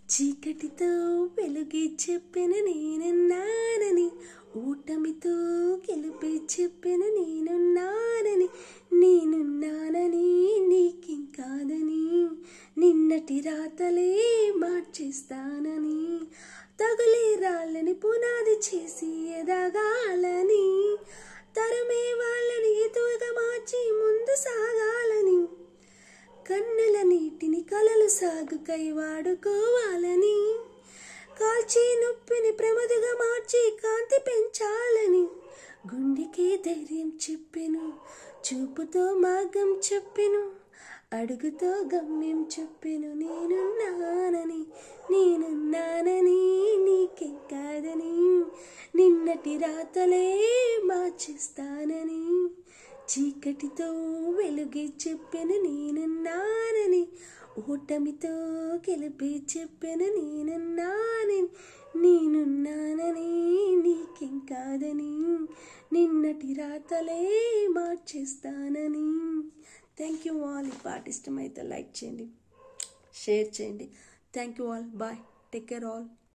చీకటితో వెలుగి చెప్పిన నేనున్నానని ఓటమితో గెలిపి చెప్పిన నేనున్నానని నేనున్నానని నీకేం కాదని నిన్నటి రాతలే మార్చేస్తానని తగులే రాళ్ళని పునాది చేసి ఎదగాలని తరమే వాళ్ళని ఎదువుగా మార్చి ముందు సాగాలని కన్నుల నీటిని కలలు సాగుకై వాడుకోవాలని కాల్చి నొప్పిని ప్రమదుగా మార్చి కాంతి పెంచాలని గుండెకి ధైర్యం చెప్పెను చూపుతో మార్గం చెప్పెను అడుగుతో గమ్యం చెప్పెను నేనున్నానని నేనున్నానని నీకేం కాదని నిన్నటి రాతలే మార్చేస్తానని చీకటితో వెలుగి చెప్పిన నేనున్నానని ఓటమితో గెలిపి చెప్పిన నేనున్నానని నేనున్నానని నీకేం కాదని నిన్నటి రాతలే మార్చేస్తానని థ్యాంక్ యూ ఆల్ ఈ పాట ఇష్టమైతే లైక్ చేయండి షేర్ చేయండి thank you all bye take care all